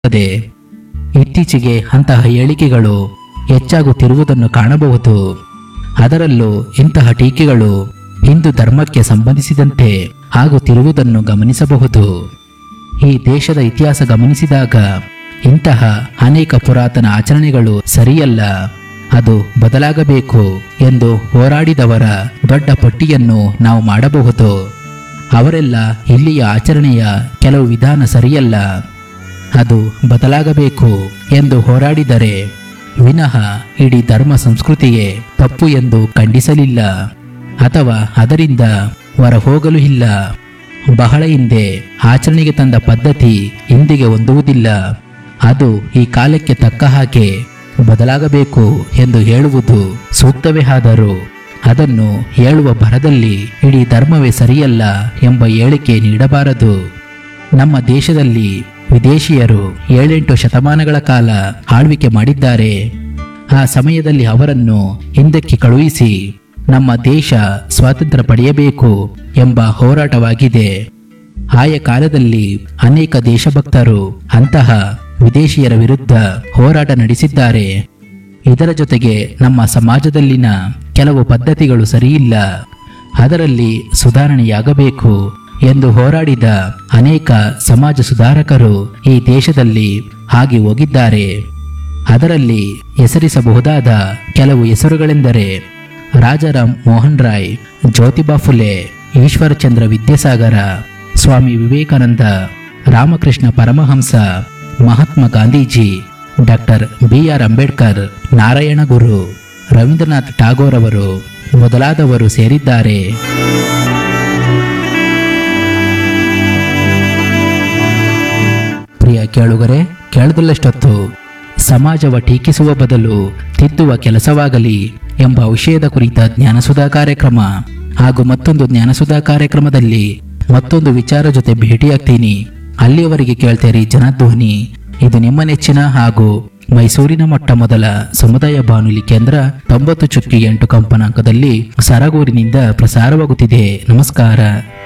ಕಾಣುತ್ತದೆ ಇತ್ತೀಚೆಗೆ ಅಂತಹ ಹೇಳಿಕೆಗಳು ಹೆಚ್ಚಾಗುತ್ತಿರುವುದನ್ನು ಕಾಣಬಹುದು ಅದರಲ್ಲೂ ಇಂತಹ ಟೀಕೆಗಳು ಹಿಂದೂ ಧರ್ಮಕ್ಕೆ ಸಂಬಂಧಿಸಿದಂತೆ ಆಗುತ್ತಿರುವುದನ್ನು ಗಮನಿಸಬಹುದು ಈ ದೇಶದ ಇತಿಹಾಸ ಗಮನಿಸಿದಾಗ ಇಂತಹ ಅನೇಕ ಪುರಾತನ ಆಚರಣೆಗಳು ಸರಿಯಲ್ಲ ಅದು ಬದಲಾಗಬೇಕು ಎಂದು ಹೋರಾಡಿದವರ ದೊಡ್ಡ ಪಟ್ಟಿಯನ್ನು ನಾವು ಮಾಡಬಹುದು ಅವರೆಲ್ಲ ಇಲ್ಲಿಯ ಆಚರಣೆಯ ಕೆಲವು ವಿಧಾನ ಸರಿಯಲ್ಲ ಅದು ಬದಲಾಗಬೇಕು ಎಂದು ಹೋರಾಡಿದರೆ ವಿನಃ ಇಡೀ ಧರ್ಮ ಸಂಸ್ಕೃತಿಯೇ ತಪ್ಪು ಎಂದು ಖಂಡಿಸಲಿಲ್ಲ ಅಥವಾ ಅದರಿಂದ ಹೊರ ಹೋಗಲು ಇಲ್ಲ ಬಹಳ ಹಿಂದೆ ಆಚರಣೆಗೆ ತಂದ ಪದ್ಧತಿ ಇಂದಿಗೆ ಹೊಂದುವುದಿಲ್ಲ ಅದು ಈ ಕಾಲಕ್ಕೆ ತಕ್ಕ ಹಾಗೆ ಬದಲಾಗಬೇಕು ಎಂದು ಹೇಳುವುದು ಸೂಕ್ತವೇ ಆದರೂ ಅದನ್ನು ಹೇಳುವ ಭರದಲ್ಲಿ ಇಡೀ ಧರ್ಮವೇ ಸರಿಯಲ್ಲ ಎಂಬ ಹೇಳಿಕೆ ನೀಡಬಾರದು ನಮ್ಮ ದೇಶದಲ್ಲಿ ವಿದೇಶಿಯರು ಏಳೆಂಟು ಶತಮಾನಗಳ ಕಾಲ ಆಳ್ವಿಕೆ ಮಾಡಿದ್ದಾರೆ ಆ ಸಮಯದಲ್ಲಿ ಅವರನ್ನು ಹಿಂದಕ್ಕೆ ಕಳುಹಿಸಿ ನಮ್ಮ ದೇಶ ಸ್ವಾತಂತ್ರ್ಯ ಪಡೆಯಬೇಕು ಎಂಬ ಹೋರಾಟವಾಗಿದೆ ಆಯಾ ಕಾಲದಲ್ಲಿ ಅನೇಕ ದೇಶಭಕ್ತರು ಅಂತಹ ವಿದೇಶಿಯರ ವಿರುದ್ಧ ಹೋರಾಟ ನಡೆಸಿದ್ದಾರೆ ಇದರ ಜೊತೆಗೆ ನಮ್ಮ ಸಮಾಜದಲ್ಲಿನ ಕೆಲವು ಪದ್ಧತಿಗಳು ಸರಿಯಿಲ್ಲ ಅದರಲ್ಲಿ ಸುಧಾರಣೆಯಾಗಬೇಕು ಎಂದು ಹೋರಾಡಿದ ಅನೇಕ ಸಮಾಜ ಸುಧಾರಕರು ಈ ದೇಶದಲ್ಲಿ ಹಾಗೆ ಹೋಗಿದ್ದಾರೆ ಅದರಲ್ಲಿ ಹೆಸರಿಸಬಹುದಾದ ಕೆಲವು ಹೆಸರುಗಳೆಂದರೆ Rajaram Mohan Roy Jyotiba Phule Ishwarchandra Vidyasagar Swami Vivekananda Ramakrishna Paramahamsa Mahatma Gandhiji doctor B R Ambedkar Narayana Guru Rabindranath Tagore ಅವರು ಮೊದಲಾದವರು ಸೇರಿದ್ದಾರೆ ಪ್ರಿಯ ಕೇಳುಗರೆ ಕೇಳದಲ್ಲಷ್ಟೊತ್ತು ಸಮಾಜವ ಟೀಕಿಸುವ ಬದಲು ತಿದ್ದುವ ಕೆಲಸವಾಗಲಿ ಎಂಬ ವಿಷಯದ ಕುರಿತ ಜ್ಞಾನಸುಧಾ ಕಾರ್ಯಕ್ರಮ ಹಾಗೂ ಮತ್ತೊಂದು ಜ್ಞಾನಸುಧಾ ಕಾರ್ಯಕ್ರಮದಲ್ಲಿ ಮತ್ತೊಂದು ವಿಚಾರ ಜೊತೆ ಭೇಟಿಯಾಗ್ತೀನಿ ಅಲ್ಲಿಯವರೆಗೆ ಕೇಳ್ತೇರಿ ಜನಧ್ವನಿ ಇದು ನಿಮ್ಮ ನೆಚ್ಚಿನ ಹಾಗೂ ಮೈಸೂರಿನ ಮೊಟ್ಟ ಮೊದಲ ಸಮುದಾಯ ಬಾನುಲಿ ಕೇಂದ್ರ ತೊಂಬತ್ತು ಚುಕ್ಕಿ ಎಂಟು ಕಂಪನಾಂಕದಲ್ಲಿ ಸರಗೂರಿನಿಂದ ಪ್ರಸಾರವಾಗುತ್ತಿದೆ ನಮಸ್ಕಾರ